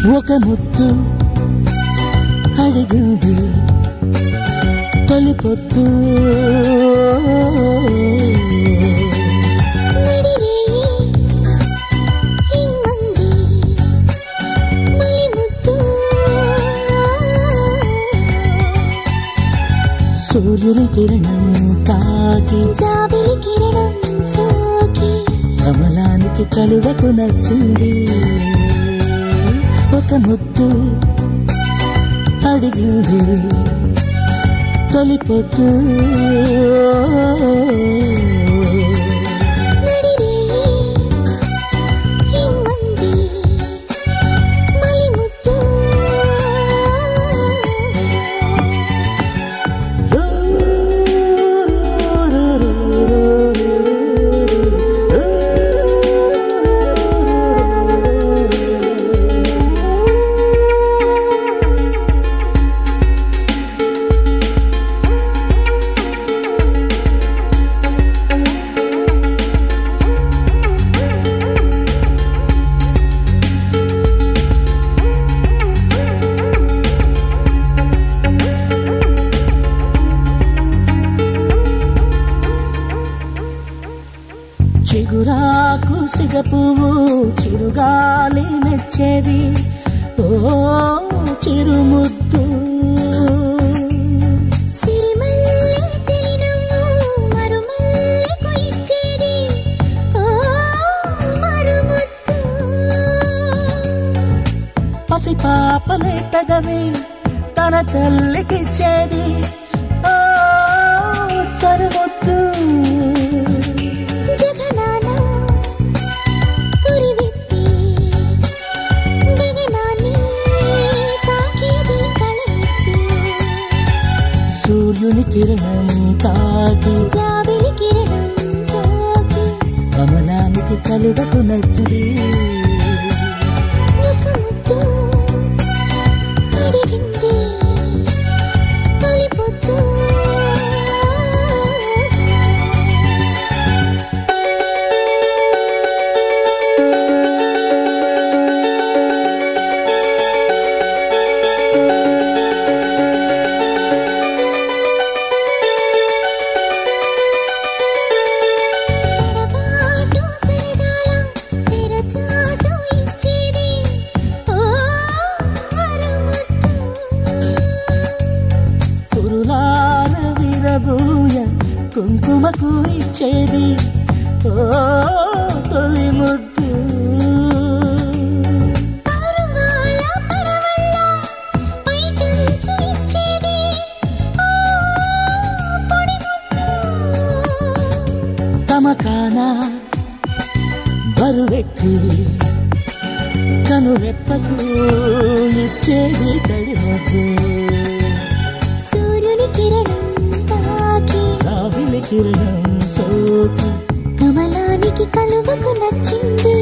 ఒక ముద్దు అడిగింది తొలి పొద్దు నడిరేయి ఇమ్మంది మలి ముద్దు సూర్యుని కిరణం తాకి జాబిలి కిరణం సోకి కమలానికి కలువకు నచ్చింది ఒక ముద్దు అడిగింది తొలి పొద్దు నడిరేయి ఇమ్మంది మలి ముద్దు చిగురాకు సిగ పువ్వు చిరుగాలి మెచ్చేది ఓ చిరుముద్దు సిరిమల్లె తిరినవ్వు మరుమల్లెకు ఇచ్చేది ఓ మరుముద్దు పసిపాపలే పెదవి తన తల్లికిచ్చేది ఓ చరుముద్దు జగనాన పురివిప్పి గగనాన్ని తాకేది కళవిప్పి సూర్యుని కిరణం తాకి జాబిలి కిరణం సోకి కమలానికి కలువకు నచ్చింది ఒక ముద్దు అడిగింది తొలి పొద్దు ఎడబాటు సరదాల తెరచాటు ఇచ్చేది ఓ మరుముద్దు కురులాల విరబూయ కుంకుమకు ఇచ్చేది ఓ తొలి ముద్దు పరువాల పరవళ్ళ పైకంచు ఇచ్చేది ఓ పొడి ముద్దు తమకాన బరువెక్కి కనురెప్పకు ఇచ్చేది తడిమద్దు సూర్యుని కిరణం తాకి రావిలి కిరణం సోకి కమలానికి కలువకు నచ్చింది